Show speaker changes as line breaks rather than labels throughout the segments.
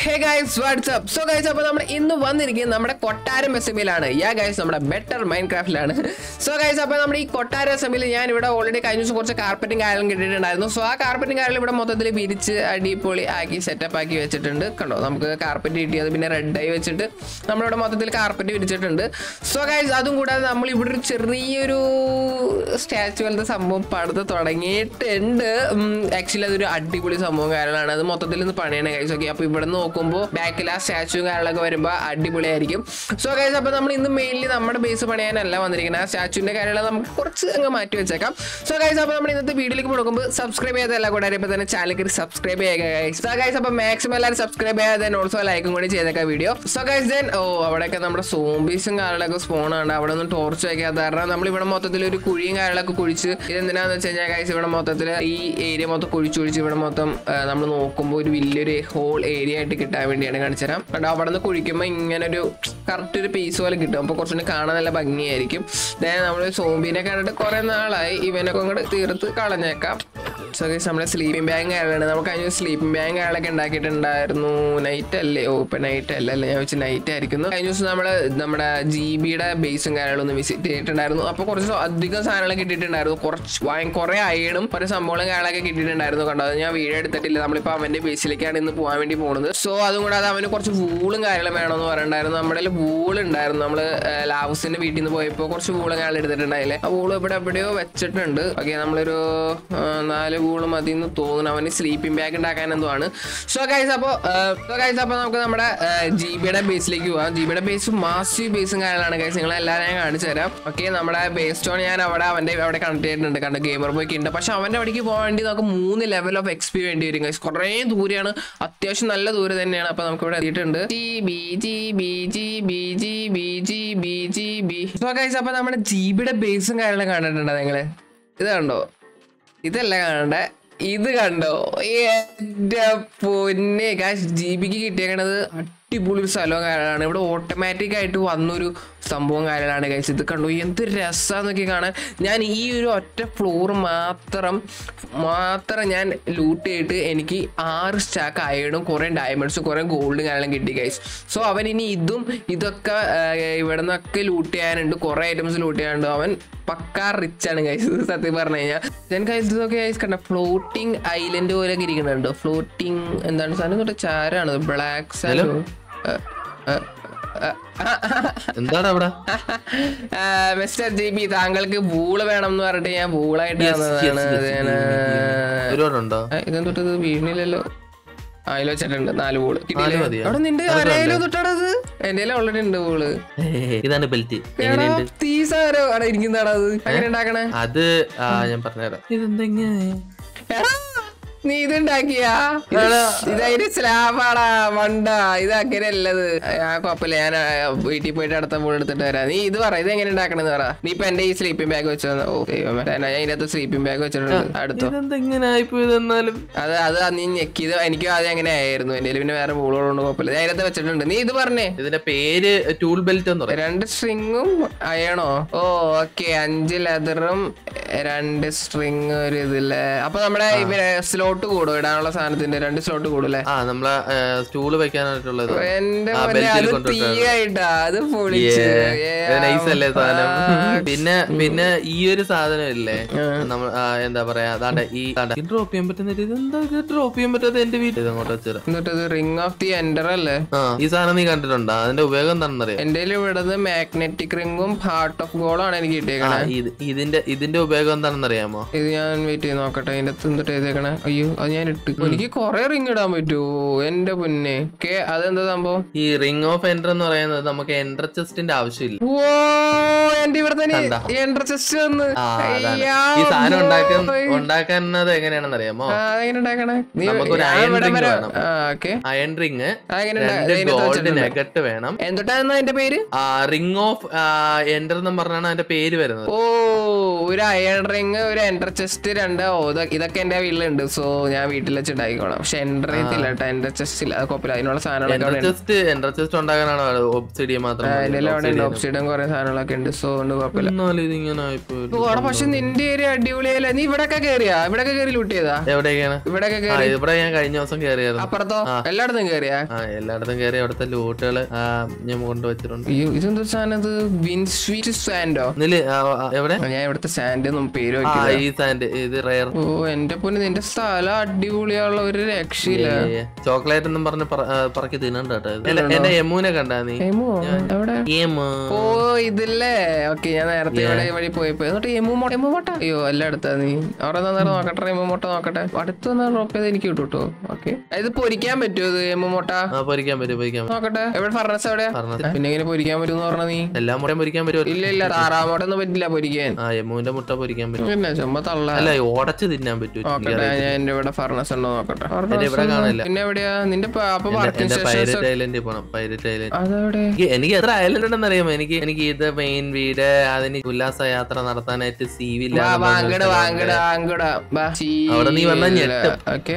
ഹേ guys what's up so guys അപ്പോൾ നമ്മൾ ഇന്ന് വന്നിരിക്കുന്നത് നമ്മുടെ കൊട്ടാരം എസ്എമ്മിലാണ് യാ ഗൈസ് നമ്മുടെ ബെറ്റർ മൈൻഡ് ക്രാഫ്റ്റിലാണ് സോ ഗൈസ് അപ്പോൾ നമ്മുടെ ഈ കൊട്ടാരം എസ്എമ്മിൽ ഞാൻ ഇവിടെ ഓൾറെഡി കഴിഞ്ഞ ദിവസം കുറച്ച് കാർപ്പറ്റും കാര്യങ്ങളും കിട്ടിയിട്ടുണ്ടായിരുന്നു സോ ആ കാർപ്പറ്റും കാര്യങ്ങളും ഇവിടെ മൊത്തത്തിൽ വിരിച്ച് അടിപൊളി ആക്കി സെറ്റപ്പ് ആക്കി വെച്ചിട്ടുണ്ട് കണ്ടോ നമുക്ക് കാർപ്പറ്റ് കിട്ടിയത് പിന്നെ റെഡ് ആയി വെച്ചിട്ട് നമ്മളിവിടെ മൊത്തത്തിൽ കാർപ്പറ്റ് വിരിച്ചിട്ടുണ്ട് സോ ഗൈസ് അതും കൂടാതെ നമ്മൾ ഇവിടെ ഒരു ചെറിയൊരു സ്റ്റാച്ചു പോലത്തെ സംഭവം പടുത്ത് തുടങ്ങിയിട്ടുണ്ട് ആക്ച്വലി അതൊരു അടിപൊളി സംഭവം കാര്യങ്ങളാണ് അത് മൊത്തത്തിൽ നിന്ന് പണിയാണ് ഗൈസ് ഓക്കെ അപ്പോൾ ഇവിടെ നിന്ന് നോക്കുമ്പോൾ ബാക്കിൽ ആ സ്റ്റാച്ചുവും കാര്യങ്ങളൊക്കെ വരുമ്പോൾ അടിപൊളിയായിരിക്കും സോ ഗൈസ് അപ്പോൾ നമ്മൾ ഇന്ന് മെയിൻലി നമ്മുടെ ബേസ് പണിയാനല്ല വന്നിരിക്കുന്നത് ആ സ്റ്റാച്ചുവിൻ്റെ കാര്യങ്ങൾ നമുക്ക് കുറച്ച് അങ്ങ് മാറ്റി വെച്ചേക്കാം സോ ഗൈസ് അപ്പോൾ നമ്മൾ ഇന്നത്തെ വീഡിയോയിലേക്ക് കൊടുക്കുമ്പോൾ സബ്സ്ക്രൈബ് ചെയ്തല്ല കൂടെ ഇപ്പോൾ തന്നെ ചാനൽ കയറി സബ്സ്ക്രൈബ് ചെയ്യുക ഗൈസ് സോ ഗൈസ് അപ്പോൾ മാക്സിമം എല്ലാവരും സബ്സ്ക്രൈബ് ചെയ്യാതെ then ഓൾസോ ലൈക്കും കൂടി ചെയ്തേക്കാം video so guys then oh അവിടെയൊക്കെ നമ്മുടെ സോംബീസും കാര്യങ്ങളൊക്കെ സ്പോൺ ആണ് അവിടെ ഒന്നും ടോർച്ച് വയ്ക്കാത്ത കാരണം നമ്മൾ ഇവിടെ മൊത്തത്തിൽ ഒരു കുഴിയും കാര്യങ്ങളൊക്കെ കുഴിച്ച് ഇതെന്തിനാന്ന് വെച്ച് കഴിഞ്ഞാൽ ഗൈസ് ഇവിടെ മൊത്തത്തിൽ ഈ ഏരിയ മൊത്തം കുഴിച്ച് കുഴിച്ച് ഇവിടെ മൊത്തം നമ്മൾ നോക്കുമ്പോൾ ഒരു വലിയൊരു ഹോൾ ഏരിയ ആയിട്ട് കിട്ടാൻ വേണ്ടിയാണ് കാണിച്ചു തരാം കണ്ടോ അവിടെ നിന്ന് കുഴിക്കുമ്പോൾ ഇങ്ങനെ ഒരു കറക്റ്റ് ഒരു പീസ് പോലെ കിട്ടും അപ്പോൾ കുറച്ചുകൂടി കാണാൻ നല്ല ഭംഗിയായിരിക്കും ദേ നമ്മൾ സോംബീനെ കണ്ടിട്ട് കുറേ നാളായി ഇവനൊക്കെ അങ്ങോട്ട് തീർത്ത് കളഞ്ഞേക്കാം സോ ഗൈസ് നമ്മുടെ സ്ലീപ്പിംഗ് ബാഗ് കാര്യമാണ് നമുക്ക് അതിന് സ്ലീപ്പിംഗ് ബാഗ് കാര്യങ്ങളൊക്കെ ഉണ്ടാക്കിയിട്ടുണ്ടായിരുന്നു നൈറ്റ് അല്ലേ ഓ ഇപ്പൊ നൈറ്റ് അല്ല അല്ലേ ഞാൻ വെച്ച് നൈറ്റ് ആയിരിക്കുന്നു കഴിഞ്ഞ ദിവസം നമ്മള് നമ്മുടെ ജി ബിയുടെ ബേസും കാര്യങ്ങളൊന്നും വിസിറ്റ് ചെയ്തിട്ടുണ്ടായിരുന്നു അപ്പോൾ കുറച്ച് അധികം സാധനങ്ങൾ കിട്ടിയിട്ടുണ്ടായിരുന്നു കുറച്ച് ഭയ- കുറേ അയണും കുറേ സംഭവങ്ങളും കാര്യങ്ങളൊക്കെ കിട്ടിയിട്ടുണ്ടായിരുന്നു കണ്ടോ അത് ഞാൻ വീഡിയോ എടുത്തിട്ടില്ല നമ്മളിപ്പോൾ അവന്റെ ബേസിലേക്കാണ് ഇന്ന് പോകാൻ വേണ്ടി പോകുന്നത് സോ അതും കൂടാതെ അവന് കുറച്ച് വൂളും കാര്യങ്ങളും വേണമെന്ന് പറയണ്ടായിരുന്നു നമ്മുടെ കയ്യിൽ വൂൾ ഉണ്ടായിരുന്നു നമ്മൾ ലാവൂസിന്റെ വീട്ടിൽ നിന്ന് പോയപ്പോൾ കുറച്ച് വൂളും കാര്യങ്ങൾ എടുത്തിട്ടുണ്ടായില്ലേ ആ വൂൾ ഇവിടെ എവിടെയോ വെച്ചിട്ടുണ്ട് ഓക്കെ നമ്മളൊരു ആ, നാല് വൂള് മതി എന്ന് തോന്നുന്നു അവന് സ്ലീപ്പിംഗ് ബാഗ് ഉണ്ടാക്കാൻ എന്തോ ആണ് സോ ഗൈസ് അപ്പോൾ സോ ഗൈസ് അപ്പോൾ നമുക്ക് നമ്മുടെ ജി ബിയുടെ ബേസിലേക്ക് പോവാം ജി ബിയുടെ ബേസ് മാസീവ് ബേസും കാര്യങ്ങളാണ് ഗൈസ് നിങ്ങൾ എല്ലാവരും ഞാൻ കാണിച്ചു തരാം ഓക്കെ നമ്മുടെ ബേസ് സ്റ്റോൺ ഞാൻ അവിടെ അവന്റെ അവിടെ കണക്ട് ചെയ്തിട്ടുണ്ട് കണ്ട ഗെയിമർ ബോയ്ക്ക് ഉണ്ട് പക്ഷെ അവന്റെ അവിടേക്ക് പോകാൻ വേണ്ടി നമുക്ക് മൂന്ന് ലെവൽ ഓഫ് എക്സ്പി വേണ്ടി വരും ഗൈസ് കുറേ ദൂരെയാണ് അത്യാവശ്യം നല്ല ദൂരെ തന്നെയാണ് അപ്പൊ നമുക്ക് ഇവിടെ എത്തിയിട്ടുണ്ട് G B G B G B G B G B G B so guys അപ്പൊ നമ്മുടെ ജി ബിയുടെ ബേസും കാര്യങ്ങളും കണ്ടിട്ടുണ്ടോ നിങ്ങള് ഇത് കണ്ടോ ഇതല്ല കാണണ്ടേ ഇത് കണ്ടോ എന്റെ പൊന്നെ കാശ് ജി ബിക്ക് കിട്ടിയേക്കണത് അടിപൊളി ഒരു സ്ഥലവും കാര്യമാണ് ഇവിടെ ഓട്ടോമാറ്റിക് ആയിട്ട് വന്നൊരു സംഭവം കാര്യമാണ് കഴിച്ച് ഇത് കണ്ടു എന്ത് രസമാന്നൊക്കെ കാണാൻ ഞാൻ ഈ ഒരു ഒറ്റ ഫ്ലോർ മാത്രം മാത്രം ഞാൻ ലൂട്ട് ചെയ്തിട്ട് എനിക്ക് ആറ് സ്റ്റാക്ക് അയണും കുറേ ഡയമണ്ട്സും കുറേ ഗോൾഡും കാര്യങ്ങളും കിട്ടി ഗൈസ് സോ അവൻ ഇനി ഇതും ഇതൊക്കെ ഇവിടെ നിന്നൊക്കെ ലൂട്ട് ചെയ്യാനുണ്ട് കുറേ ഐറ്റംസ് ലൂട്ട് ചെയ്യാനുണ്ട് അവൻ പക്കാ റിച്ച് ആണ് ഗൈസ് സത്യം പറഞ്ഞു കഴിഞ്ഞാൽ ഞാൻ ഗൈസ് ഇതൊക്കെ ഗൈസ് കണ്ട ഫ്ലോട്ടിംഗ് ഐലൻഡ് പോലെ ഇരിക്കുന്നുണ്ട് ഫ്ലോട്ടിംഗ് എന്താണ് സാധനം തൊട്ട് ചാരാണ് ബ്ലാക്ക് സാൻഡ്
എന്താണ് അവിടെ
മിസ്റ്റർ ജി ബി താങ്കൾക്ക് ബൂള് വേണം എന്ന് പറഞ്ഞിട്ട് ഞാൻ ബൂളായിട്ട്
Yes, yes,
തന്നതാണ്
yes,
ഞാൻ,
yes. ഒരുപാടുണ്ടോ
ആ, ഇതും തൊട്ടത് വീണില്ലല്ലോ ആ അതിൽ വെച്ചിട്ടുണ്ട് നാല് ബോള്
നാല് മതിയോ?
അവിടെ നിന്റെ ആരെയും തൊട്ടടത് എന്റെ ഓൾറെഡി ഉണ്ട് ബോള്
ഇതാണ് ബെൽറ്റ്
എടാ,
എങ്ങനെയുണ്ട്
തീ സാരോ അവിടെ ഇരിക്കുന്നതാടാ അത് എങ്ങനെ ഉണ്ടാക്കണേ
അത് ആ ഞാൻ പറഞ്ഞുതരാം ഇതെന്തെങ്ങനെ
എടാ, നീ ഇതുണ്ടാക്കിയാ ഇതതിന്റെ സ്ലാബാടാ മണ്ട ഇത് അങ്ങനെയല്ലത് ആ കുഴപ്പമില്ല ഞാൻ ആ, വീട്ടിൽ പോയിട്ട് അടുത്ത ബോൾ എടുത്തിട്ട് വരാം നീ ഇത് പറ ഇത് എങ്ങനെ ഉണ്ടാക്കണെന്ന് പറ നീ ഇപ്പൊ എന്റെ ഈ സ്ലീപ്പിംഗ് ബാഗ് വെച്ചു ഓ ദൈവമേ ഞാൻ അതിനകത്ത് സ്ലീപ്പിംഗ് ബാഗ് വെച്ചിട്ടുണ്ട് അടുത്തോ
ഇതെന്തെങ്ങനെ ആയിപ്പോയത് എന്നാലും
അത് അത് നീ ഞെക്കിയത് എനിക്ക് ആദ്യം അങ്ങനെ ആയിരുന്നു എന്റെ പിന്നെ വേറെ ബോളുകളുണ്ട് കുഴപ്പമില്ല ഞാൻ അതിനകത്ത് വെച്ചിട്ടുണ്ട് നീ ഇത് പറഞ്ഞേ
ഇതിന്റെ പേര് ടൂൾ ബെൽറ്റ് എന്ന് പറയും
രണ്ട് സ്ട്രിങ്ങും അയണോ ഓ ഓക്കെ അഞ്ച് ലെതറും രണ്ട് സ്ട്രിങ് ഒരു ഇതില്ലേ അപ്പൊ നമ്മുടെ സ്ലോട്ട് കൂടും ഇടാനുള്ള സാധനത്തിന്റെ രണ്ട് സ്ലോട്ട് കൂടും
ആ നമ്മളെ സ്റ്റൂള് വെക്കാനായിട്ടുള്ളത്
എന്റെ
ആ,
മോനെ,
ബെൽറ്റിൽ
അത്
കൊണ്ടുവിട്ടത്.
തീയായിട്ടാ അത് പൊളിച്ച്
നൈസ് അല്ലേ സാധനം
ആ,
പിന്നെ പിന്നെ ഈ ഒരു സാധനം ഇല്ലേ നമ്മൾ ആ, എന്താ പറയാ അതാണ്ട് ഈ ഡ്രോപ്പ് ചെയ്യാൻ പറ്റുന്ന ഇതെന്താ ഡ്രോപ്പ് ചെയ്യാൻ പറ്റാത്ത എന്റെ വീട്ടിൽ ഇത് അങ്ങോട്ട് വെച്ചുതരാം
എന്നിട്ടത് റിംഗ് ഓഫ് ദി എൻഡർ അല്ലേ
ആ ഈ സാധനം നീ കണ്ടിട്ടുണ്ടോ അതിന്റെ ഉപയോഗം എന്താണെന്ന് അറിയാം
എന്റെ ഇവിടുന്ന് മാഗ്നറ്റിക് റിംഗും ഹാർട്ട് ഓഫ് ഗോളാണ് എനിക്ക് കിട്ടിയേക്കണേ
ഇത് ഇതിന്റെ ഇതിന്റെ ഉപയോഗം എന്താണെന്ന് അറിയാമോ
ഇത് ഞാൻ വെയിറ്റ് ചെയ്ത് നോക്കട്ടെ അതിന്റെ തിന്നിട്ട് എഴുതേക്കണേ അയ്യോ അത് ഞാൻ ഇട്ട് എനിക്ക് കൊറേ റിംഗ് ഇടാൻ പറ്റുമോ എന്റെ പൊന്നെ കേ അതെന്താ സംഭവം
ഈ റിംഗ് ഓഫ് എൻഡർ എന്ന് പറയുന്നത് നമുക്ക് എൻഡർ ചെസ്റ്റിന്റെ ആവശ്യമില്ല
ഓ എന്റെ ഇവിടെ തന്നെ
കണ്ടാ?
എൻട്ര ചെസ്റ്റ് വന്ന്
ആ അതാണ്
അയ്യാ,
ഈ സാധനം ഉണ്ടാക്കാൻ
boy.
ഉണ്ടാക്കുന്നത് എങ്ങനെയാണെന്ന് അറിയാമോ
ആ, അതെങ്ങനെ ഉണ്ടാക്കണേ നീ
നമുക്കൊരു
ഞാൻ
iron
ഇവിടെ
ring
വരെ-
വേണം.
ആ ഓക്കെ
അയൺ റിങ്
അതെങ്ങനെ
രണ്ട് ഗോൾഡ് നെഗറ്റ് വേണം
എന്തൊട്ടായിരുന്നു അതിന്റെ പേര്
റിംഗ് ഓഫ് എൻഡർ എന്ന് പറഞ്ഞാണ് അതിന്റെ പേര് വരുന്നത്
ഓ ഒരു അയൺ റിങ് ഒരു എൻഡർ ചെസ്റ്റ് രണ്ട് ഓ ഇതൊ- ഇതൊക്കെ എന്റെ വീട്ടിലുണ്ട് സോ ഞാൻ വീട്ടിൽ വെച്ച് ഉണ്ടാക്കിക്കോളാം പക്ഷെ എൻഡർ ചെയ്യത്തില്ല കേട്ടോ എൻഡർ ചെസ്റ്റ് ഇല്ല അത് കുഴപ്പമില്ല അതിനുള്ള സാധനങ്ങളൊക്കെ അവിടെ ഉണ്ട്
ചെസ്റ്റ് എൻഡർ ചെസ്റ്റ് ഉണ്ടാക്കാനാണ് ഒബ്സിഡിയ മാത്രം മതി.
അതിന്റെ അവിടെ ഉണ്ട്
Obsidian.
ഓപ്സിഡും കുറെ സാധനങ്ങളൊക്കെ ഉണ്ട് സോ ഉണ്ട് കുഴപ്പമില്ല
എന്നാലും ഇതിങ്ങനെ ആയിപ്പോയി
ഓ, അവിടെ പക്ഷെ നിന്റെ ഏരിയ അടിപൊളിയല്ലേ നീ ഇവിടൊക്കെ കേറിയാ ഇവിടൊക്കെ കേറി ലൂട്ട് ചെയ്താ
എവിടെയൊക്കെയാണ്
ഇവിടൊക്കെ
ആ
കേറി
ഇവിടെ ഞാൻ കഴിഞ്ഞ ദിവസം കയറിയായിരുന്നു
അപ്പുറത്തോ എല്ലായിടത്തും കേറിയാ
ആ എല്ലായിടത്തും കയറി അവിടുത്തെ ലൂട്ടുകള് ഞാൻ കൊണ്ടുവച്ചിട്ടുണ്ട്
അയ്യോ ഇതെന്താ സാധനം ഇത് വിൻ സ്വീറ്റ് സാൻഡോ
ഇതില് ആ, ആ, എവിടെ
ഞാൻ ഇവിടുത്തെ സാൻഡ് ഒന്നും പേര്
ആ
വെക്കില്ല
ഈ സാൻഡ് ഇത് റയർ
ഓ എന്റെ പൊന്ന് നിന്റെ സ്ഥലം അടിപൊളിയുള്ള ഒരു രക്ഷയില്ല
ചോക്ലേറ്റ് എന്നും പറഞ്ഞ് പറ- ആ, പറക്കി തിന്നണ്ട കേട്ടോ ഇത്. എന്റെ- എന്റെ യമൂനെ കണ്ടാ നീ
എമു എവിടെ
യമു.
ഓ ഇതില്ലേ ഓക്കെ ഞാൻ നേരത്തെ ഇവിടെ വഴി പോയപ്പോ എന്നിട്ട് എമു മോട്ട എമു മോട്ട അയ്യോ എല്ലാം അടുത്താ നീ അവിടെ നേരം നോക്കട്ടെ എമു മോട്ട നോക്കട്ടെ അടുത്ത് വന്നാൽ ഡ്രോപ്പ് ചെയ്ത് എനിക്ക് കിട്ടും കേട്ടോ ഓക്കെ ഇത് പൊരിക്കാൻ പറ്റുമോ ഇത് എമു മോട്ട
ആ പൊരിക്കാൻ പറ്റും പൊരിക്കാൻ പറ്റും
നോക്കട്ടെ എവിടെ ഫർണസ് എവിടെയാ
Furnace.
പിന്നെ എങ്ങനെ പൊരിക്കാൻ പറ്റും എന്ന് പറഞ്ഞ നീ
എല്ലാം മുട്ടയും പൊരിക്കാൻ പറ്റും
ഇല്ല ഇല്ല താറാമോട്ടൊന്നും പറ്റില്ല പൊരിക്കാൻ
ആ യമുവിന്റെ മുട്ട പൊരിക്കാൻ പറ്റും
പിന്നെ ചുമ്മാ തള്ള
അല്ല ഉടച്ച് തിന്നാൻ പറ്റും
നോക്കട്ടെ ഞാൻ എന്റെ ഇവിടെ ഫർണസ് ഉണ്ടോ നോക്കട്ടെ
എന്റെ ഇവിടെ കാണില്ല
പിന്നെ എവിടെയാ നിന്റെ പ- അപ്പൊ വർക്കിംഗ്
എന്റെ
സ്റ്റേഷൻസ്
പൈരറ്റ് ഐലൻഡിൽ പോണം പൈരറ്റ് ഐലൻഡ്
അതെവിടെ
എനിക്ക് എനിക്ക് എത്ര ഐലൻഡ് ഉണ്ടെന്ന് അറിയാമോ എനിക്ക് എനിക്ക് ഇത് മെയിൻ വീട് അതിന് ഉല്ലാസ യാത്ര നടത്താനായിട്ട് സി വി
വാ വാങ്ങട വാങ്ങട വാങ്ങട വാ
അവിടെ നീ വന്നാ ഞെട്ടും.
ഓക്കെ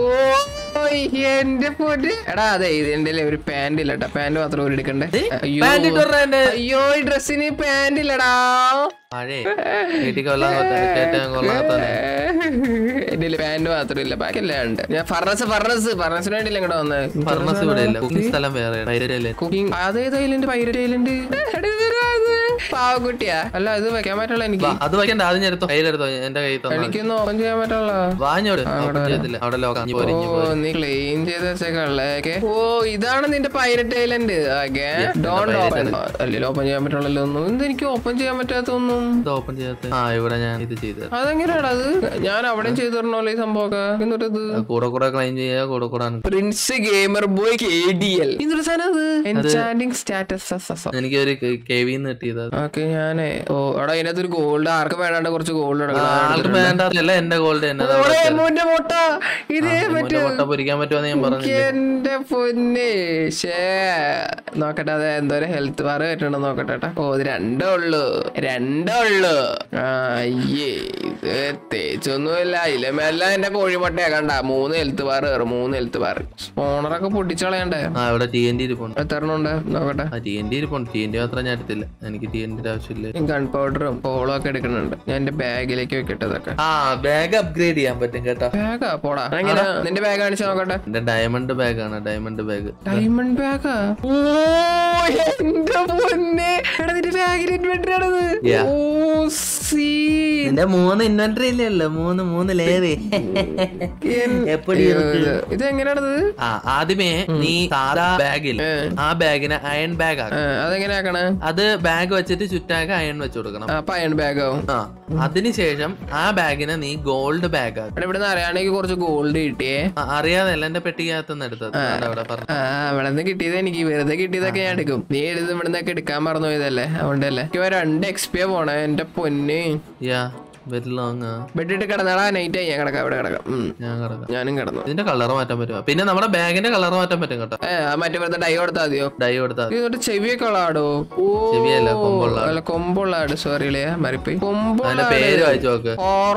എന്റെ പൊന്ന് എടാ അതെ ഇതിന്റെ ഒരു പാന്റ് ഇല്ല കേട്ടോ പാന്റ് മാത്രം ഒരു എടുക്കണ്ടേ അയ്യോ
പാന്റ് ഇട്ട് വരണ എന്റെ
അയ്യോ ഈ ഡ്രസ്സിന് പാന്റ് ഇല്ലടാ
പഴയ വീട്ടിൽ കൊള്ളാൻ കേറ്റാൻ കൊള്ളാത്തന്നെ
എന്റെ പാന്റ് മാത്രമില്ല ബാക്കിയെല്ലാം ഉണ്ട് ഞാൻ ഫർണസ് ഫർണസ് ഫർണസിന് വേണ്ടിയില്ല ഇങ്ങോട്ട് വന്നത്
ഫർണസ് ഇവിടെ ഇല്ല കുക്കിംഗ് സ്ഥലം വേറെ പൈരറ്റ് ഐലൻഡ്
കുക്കിംഗ് അതേത് ഐലൻഡ് പൈരറ്റ് ഐലൻഡ് പാവക്കുട്ടിയാ അല്ല ഇത് വെക്കാൻ പറ്റുള്ള എനിക്ക്
അത് വയ്ക്കണ്ട അത് ഞാൻ എടുത്തോ കയ്യിലെടുത്തോ എന്റെ കയ്യിൽ തന്നാ മതി.
എനിക്കൊന്നും ഓപ്പൺ ചെയ്യാൻ പറ്റുള്ള
വാഞ്ഞോട് ചെയ്യത്തില്ല അവിടെ ലോകം പൊരിഞ്ഞു
ഓ നീ ക്ലീൻ ചെയ്ത് വെച്ചേക്കള്ളേക്കെ ഓ ഇതാണ് നിന്റെ pirate island okay don't open അല്ലല്ലോ ഓപ്പൺ ചെയ്യാൻ പറ്റുള്ളല്ലോ ഒന്നും എന്ത് എനിക്ക് ഓപ്പൺ ചെയ്യാൻ പറ്റാത്തൊന്നും
ഇത് ഓപ്പൺ ചെയ്യാത്ത ആ ഇവിടെ ഞാൻ ഇത് ചെയ്ത്
അതെങ്ങനെയാടാ അത് ഞാൻ അവിടെയും ചെയ്തു തരണല്ലോ ഈ സംഭവമൊക്കെ എന്നിട്ട് ഇത്
കൂടെ കൂടെ ക്ലൈം ചെയ്യാ കൂടെ കൂടെ ആണ്.
Prince gamer boy K D L ഇതൊരു സാധനം അത് എൻചാൻഡിങ് സ്റ്റാറ്റസ്
എനിക്ക് ഒരു കേവിന്ന് കിട്ടിയത്
ഓക്കെ ഞാനേ ഓ എടാ ഇതിനകത്ത് ഒരു ഗോൾഡ് ആർക്ക് വേണ്ടാണ്ട് കുറച്ച് ഗോൾഡ്
ആൾക്ക് വേണ്ടതല്ല എന്റെ ഗോൾഡ് തന്നെ അതാ
എമോന്റെ മുട്ട ഇതേ
മുന്നേ മുട്ട പൊരിക്കാൻ പറ്റുമെന്ന് ഞാൻ പറഞ്ഞു
എന്റെ പൊന്നെ ശേ നോക്കട്ടെ അത് എന്തോരം ഹെൽത്ത് ബാർ പറ്റണം നോക്കട്ടെ ട്ടാ. ഓ ഇത് രണ്ടേ ഉള്ളു രണ്ടേ ഉള്ളു ആ, അയ്യേ ഇത് തേച്ചൊന്നുമില്ല അതിലെ മേലെ എന്റെ കോഴിമുട്ടയാ കണ്ട മൂന്ന് ഹെൽത്ത് ബാർ കയറും മൂന്ന് ഹെൽത്ത് ബാർ സ്പോണറൊക്കെ പൊട്ടിച്ചളയണ്ടേ
ആ ഇവിടെ ടി എൻ ഡി ഇരിപ്പുണ്ട്
എത്ര എണ്ണം ഉണ്ട് നോക്കട്ടെ
ആ ടി എൻ ഡി ഇരിപ്പുണ്ട് ടി എൻ ഡി മാത്രം ഞാൻ എടുത്തില്ല എനിക്ക് ടി എൻ ഡിയുടെ ആവശ്യമില്ല
ഗൺ പൗഡറും പോളും ഒക്കെ എടുക്കുന്നുണ്ട് ഞാൻ എന്റെ ബാഗിലേക്ക് വെക്കട്ടെ ഇതൊക്കെ
ആ ബാഗ് അപ്ഗ്രേഡ് ചെയ്യാൻ പറ്റും കേട്ടോ
ബാഗാ പോടാ എങ്ങനെ നിന്റെ ബാഗ് കാണിച്ചു നോക്കട്ടെ
എന്റെ ഡയമണ്ട് ബാഗ് ആണ് ഡയമണ്ട് ബാഗ്
ഡയമണ്ട് ബാഗാ ഓ എന്റെ പൊന്നെ എടാ നിന്റെ ബാഗിൽ ഇൻവെന്ററി ആണത്
Yeah.
ഓ സീ
നിന്റെ മൂന്ന് ഇൻവെന്ററി ഇല്ലല്ലോ മൂന്ന് മൂന്ന് ലേറി എപ്പടി
ഇത് എങ്ങനെയാണത്
ആ ആദ്യമേ നീ സാധാ ബാഗിൽ ആ ബാഗിന് അയൺ ബാഗ് ആക്കും
അതെങ്ങനെ ആക്കണ
അത് ബാഗ് വെച്ചിട്ട് ചുറ്റാകെ അയൺ വെച്ച് കൊടുക്കണം
അപ്പൊ അയൺ ബാഗാവും
ആ അതിനുശേഷം ആ ബാഗിനെ നീ ഗോൾഡ് ബാഗ് ആക്കും
എടാ ഇവിടെ അറിയാണെങ്കിൽ കുറച്ച് ഗോൾഡ് കിട്ടിയേ
ആ, അറിയാതല്ല എന്റെ പെട്ടിക്കകത്തുനിന്ന് എടുത്തത് ദാണ്ടാ അവിടെ പറഞ്ഞു
ആ അവിടെ നിന്ന് കിട്ടിയത് എനിക്ക് വെറുതെ കിട്ടിയതൊക്കെ ഞാൻ എടുക്കും നീ എഴുതി ഇവിടെ നിന്നൊക്കെ എടുക്കാൻ മറന്നു പോയതല്ലേ അതുകൊണ്ടല്ലേ എനിക്ക് രണ്ട് എക്സ്പിയ പോണേ എന്റെ പൊന്ന്
യാ വെരി ലോങ്
ബെഡിട്ട് കിടന്നാടാ നൈറ്റ് ആയി ഞാൻ കിടക്കാം ഇവിടെ കിടക്കാം ഉം.
ഞാൻ കിടക്കാം
ഞാനും കിടന്നു
ഇതിന്റെ കളർ മാറ്റാൻ പറ്റുമോ പിന്നെ നമ്മുടെ ബാഗിന്റെ കളർ മാറ്റാൻ പറ്റും കേട്ടോ
ഏ ആ മറ്റേ വെറുതെ ഡൈ കൊടുത്താൽ മതിയോ
ഡൈ കൊടുത്താൽ മതി.
എന്നിട്ട് ചെവിയൊക്കെ ഉള്ളാടോ ഓ
ചെവിയല്ല, കൊമ്പുള്ള ആട്.
അല്ല കൊമ്പുള്ള ആട് സോറി ഇല്ലേ മറിപ്പോയി
അതിന്റെ
കൊമ്പുള്ള
പേര് വായിച്ചു നോക്ക്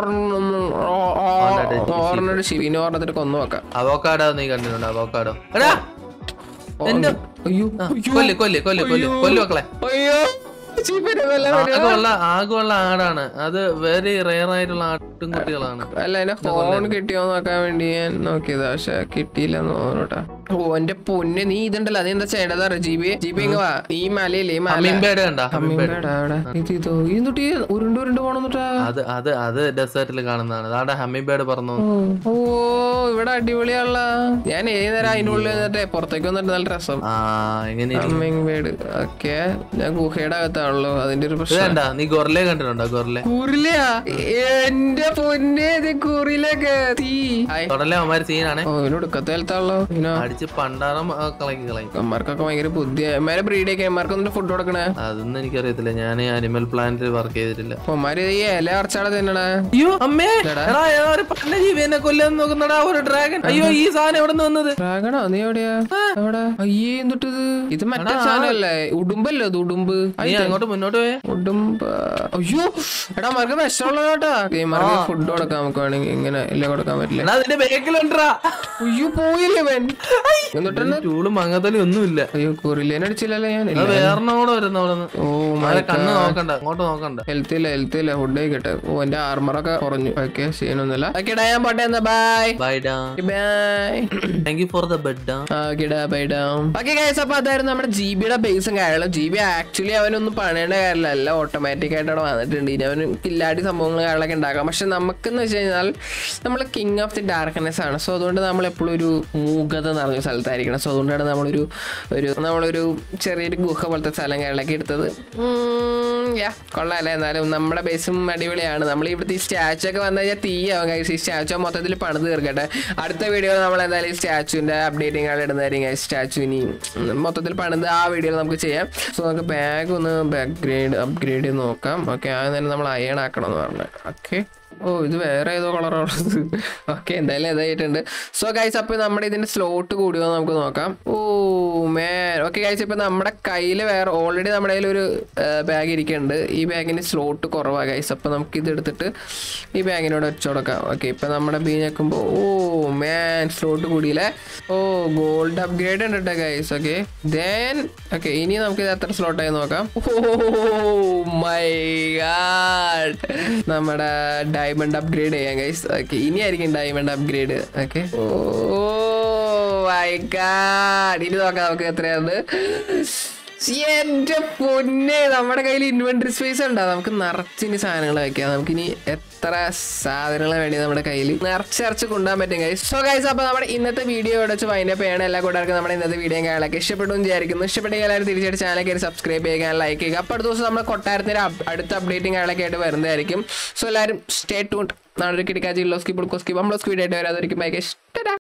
ഓർണോട് ശിവിനെ ഓർണത്തിട്ട് കൊന്നു നോക്കാം
അവോക്കാഡോ നീ കണ്ടിട്ടുണ്ടോ അവോക്കാഡോ എടാ എന്റെ
അയ്യോ
ആ, കൊല്ല് കൊല്ല് കൊല്ല് കൊല്ല് കൊല്ലു മക്കളെ
അയ്യോ ചീപ്പിനെ വല്ല വരും.
ആകെയുള്ള ആകെയുള്ള ആടാണ് അത് വെരി റെയർ ആയിട്ടുള്ള ആട്ടും കുട്ടികളാണ്
അല്ല എന്റെ ഫോൺ കിട്ടിയോ നോക്കാൻ വേണ്ടി ഞാൻ നോക്കിയതാ പക്ഷെ കിട്ടിയില്ല തോന്നൂട്ടാ ഓ എന്റെ പൊന്നെ നീ ഇതുണ്ടല്ലോ അത് എന്താ ചെയ്യേണ്ടതാ ജി ബി ജി ബി വാ ഈ മലയില്ലേ ഈ മല
ഹമ്മിംഗ് കണ്ട
അമ്മീടാ അവിടെ ഇത് ഇതോ ഇതുട്ടി ഉരുണ്ട് ഉരുണ്ട് പോണെന്നുട്ടാ
അത് അത് അത് ഡെസേർട്ടിൽ കാണുന്നതാണ് അതാണ്ട് ഹമ്മിംഗ് ബേർഡ് പറഞ്ഞു
ഓ ഇവിടെ അടിപൊളിയാണല്ല ഞാൻ ഏത് നേരം അതിന്റെ ഉള്ളിൽ നിന്നിട്ട് പുറത്തേക്ക് വന്നിട്ട് നല്ല രസം
ആ എങ്ങനെ ഇരിക്കും?
അമ്മിങ് വീട് ഓക്കെ ഞാൻ ഗുഹയുടെ അകത്താണല്ലോ അതിന്റെ ഒരു
ഇത്
പ്രശ്നം
കണ്ട നീ ഗൊറിലെ കണ്ടിട്ടുണ്ടോ ഗൊറിലെ
കുറിലയാ എന്റെ പൊന്നെ ഇത് കുറിലൊക്കെ തീ ഹായ്.
തുടലെ അവന്മാര് സീനാണ്
ഓ ഇവന് ഒടുക്കത്തെ ഹെൽത്താണല്ലോ ഇനോ
അടിച്ച് അടിച്ച് പണ്ടാറം ആ, കളക്കി കളയും
അമ്മമാർക്കൊക്കെ ഭയങ്കര ബുദ്ധി അമ്മമാരെ ബ്രീഡ് ഒക്കെ അമ്മമാർക്ക് ഒന്നും ഫുഡ് കൊടുക്കണേ
അതൊന്നും എനിക്കറിയത്തില്ല ഞാൻ അനിമൽ പ്ലാന്റിൽ വർക്ക് ചെയ്തിട്ടില്ല
അമ്മമാര് ഈ ഇല അറച്ചാടെ തിന്നണേ
അയ്യോ അമ്മേ എടാ ഏതോ ഒരു പന്ന ജീവിനെ കൊല്ലാൻ നോക്കുന്നടാ ഒരു ഡ്രാഗൺ അയ്യോ ഈ സാധനം എവിടെ നിന്ന് വന്നത്
ഡ്രാഗണോ നീ എവിടെയാ എവിടെ അയ്യേ എന്തൊട്ടിത് ഇത് മറ്റേ സാധനല്ലേ ഉടുമ്പല്ലോ ഇത് ഉടുമ്പ്
നീ അങ്ങോട്ട് മുന്നോട്ട് പോയേ
ഉടുമ്പ് അയ്യോ എടാ മർക്ക് വിഷമുള്ള കേട്ടാ മർക്ക് ഫുഡ് കൊടുക്കാം നമുക്ക് വേണമെങ്കിൽ ഇങ്ങനെ ഇല്ല കൊടുക്കാൻ പറ്റില്ല
എടാ അതിന്റെ ബേക്കിലുണ്ടാ
അയ്യോ പോയില്ലേ ഇവൻ എന്നിട്ട്
ചൂളും മങ്ങത്തലും ഒന്നുമില്ല
അയ്യോ കൊറിലേനെ അടിച്ചില്ലല്ലോ ഞാൻ
അത് വേറെ കൂടെ വരുന്ന അവിടെ നിന്ന്
ഓ
മഴ കണ്ണ് നോക്കണ്ട അങ്ങോട്ട് നോക്കണ്ട
ഹെൽത്ത് ഇല്ല ഹെൽത്ത് ഇല്ല ഫുഡ് കഴിക്കട്ടെ ഓ എന്റെ ആർമറൊക്കെ കുറഞ്ഞു ഓക്കെ സീനൊന്നുമില്ല ഓക്കെ ഞാൻ പോട്ടെ എന്നാ ബൈ
ബൈഡാ
bye
thank you for the bed
okay guys അപ്പൊ അതായിരുന്നു നമ്മുടെ ജി ബിയുടെ ബേസും കാര്യങ്ങളും ജി ബി ആക്ച്വലി അവനൊന്നും പണിയേണ്ട കാര്യമില്ല എല്ലാം ഓട്ടോമാറ്റിക് ആയിട്ട് അവിടെ വന്നിട്ടുണ്ട് ഇനി അവന് കില്ലാടി സംഭവങ്ങൾ കാര്യങ്ങളൊക്കെ ഉണ്ടാക്കാം പക്ഷെ നമുക്കെന്ന് വെച്ച് കഴിഞ്ഞാൽ നമ്മൾ കിങ് ഓഫ് ദി ഡാർക്ക്നെസ് ആണ് സോ അതുകൊണ്ട് നമ്മൾ എപ്പോഴും ഒരു മൂകത നിറഞ്ഞ സ്ഥലത്തായിരിക്കണം സോ അതുകൊണ്ടാണ് നമ്മളൊരു ഒരു നമ്മളൊരു ചെറിയൊരു ഗുഹ പോലത്തെ സ്ഥലം കാര്യങ്ങളൊക്കെ എടുത്തത് യാ കൊള്ളാല്ലേ എന്നാലും നമ്മുടെ ബേസും അടിപൊളിയാണ് നമ്മൾ ഇവിടുത്തെ ഈ സ്റ്റാച്ചു ഒക്കെ വന്നു കഴിഞ്ഞാൽ തീയാവും ഗൈസ് ഈ സ്റ്റാച്ചു മൊത്തത്തിൽ പണിത് തീർക്കട്ടെ അടുത്ത വീഡിയോ നമ്മൾ എന്തായാലും ഈ സ്റ്റാച്ചുവിന്റെ അപ്ഡേറ്റിംഗ് ആണ് ഇടുന്നതായിരിക്കും സ്റ്റാച്ചു ഇനി മൊത്തത്തിൽ പണിത് ആ വീഡിയോ നമുക്ക് ചെയ്യാം സോ നമുക്ക് ബാഗ് ഒന്ന് അപ്ഗ്രേഡ് അപ്ഗ്രേഡ് ചെയ്ത് നോക്കാം ഓക്കെ ആദ്യം തന്നെ നമ്മൾ അയൺ ആക്കണം എന്ന് പറഞ്ഞു ഓക്കെ ഓ ഇത് വേറെ ഏതോ കളറാണത് ഓക്കെ എന്തായാലും ഇതായിട്ടുണ്ട് സോ ഗൈസ് അപ്പോൾ നമ്മുടെ ഇതിന്റെ സ്ലോട്ട് കൂടിയോ എന്ന് നമുക്ക് നോക്കാം ഓ മേൻ ഓക്കെ ഗൈസ് ഇപ്പൊ നമ്മുടെ കയ്യിൽ വേറെ ഓൾറെഡി നമ്മുടെ കയ്യിൽ ഒരു ബാഗ് ഇരിക്കുന്നുണ്ട് ഈ ബാഗിന് സ്ലോട്ട് കുറവാണ് ഗൈസ് അപ്പോൾ നമുക്ക് ഇത് എടുത്തിട്ട് ഈ ബാഗിനോട് വെച്ച് കൊടുക്കാം ഓക്കെ ഇപ്പൊ നമ്മുടെ ബീ ഞെക്കുമ്പോൾ ഓ മേൻ സ്ലോട്ട് കൂടിയില്ലേ ഓ ഗോൾഡ് അപ്ഗ്രേഡ് ഉണ്ട് കേട്ടോ ഗൈസ് ഓക്കെ ദെൻ ഓക്കെ ഇനി നമുക്ക് ഇത് എത്ര സ്ലോട്ടായി നോക്കാം ഓ മൈ ഗാഡ് നമ്മുടെ ഡയമണ്ട് അപ്ഗ്രേഡ് ചെയ്യാം ഗൈസ് ഓക്കെ ഇനി ആയിരിക്കും diamond upgrade okay oh my god ഇനി നോക്കാം നമുക്ക് എത്രയാണ് എന്റെ പൊന്നെ നമ്മുടെ കയ്യിൽ ഇൻവെന്ററി സ്പേസ് ഉണ്ടോ നമുക്ക് നിറച്ചിനി സാധനങ്ങൾ വെക്കാം നമുക്കിനി എത്ര സാധനങ്ങൾ വേണ്ടി നമ്മുടെ കയ്യിൽ നിറച്ചിറച്ച് കൊണ്ടുപോകാൻ പറ്റും ഗൈസ് സോ ഗൈസ് അപ്പൊ നമ്മുടെ ഇന്നത്തെ വീഡിയോ ഇവിടെ വെച്ച് വൈൻഡപ്പ് ചെയ്യണം എല്ലാ കൂട്ടുകാർക്കും നമ്മുടെ ഇന്നത്തെ വീഡിയോ കാര്യങ്ങളൊക്കെ ഇഷ്ടപ്പെട്ടു എന്ന് വിചാരിക്കുന്നു ഇഷ്ടപ്പെട്ടെങ്കിൽ എല്ലാവരും തീർച്ചയായിട്ടും ചാനൽ കയറി സബ്സ്ക്രൈബ് ചെയ്യുക ലൈക്ക് ചെയ്യുക അപ്പോൾ അടുത്ത ദിവസം നമ്മുടെ കൊട്ടാരത്തിന്റെ അപ്- അടുത്ത അപ്ഡേറ്റിംഗ് കാര്യങ്ങളൊക്കെ ആയിട്ട് വരുന്നതായിരിക്കും സോ എല്ലാവരും സ്റ്റേ ടൂൺ നാളെ ഒരു കിടക്കാജി ലോസ്കി പുൾക്കോസ്കി ബംബ്ലോസ്കി വീഡിയോ ആയിട്ട് വരാതായിരിക്കും ബൈക്ക് ഇഷ്ടം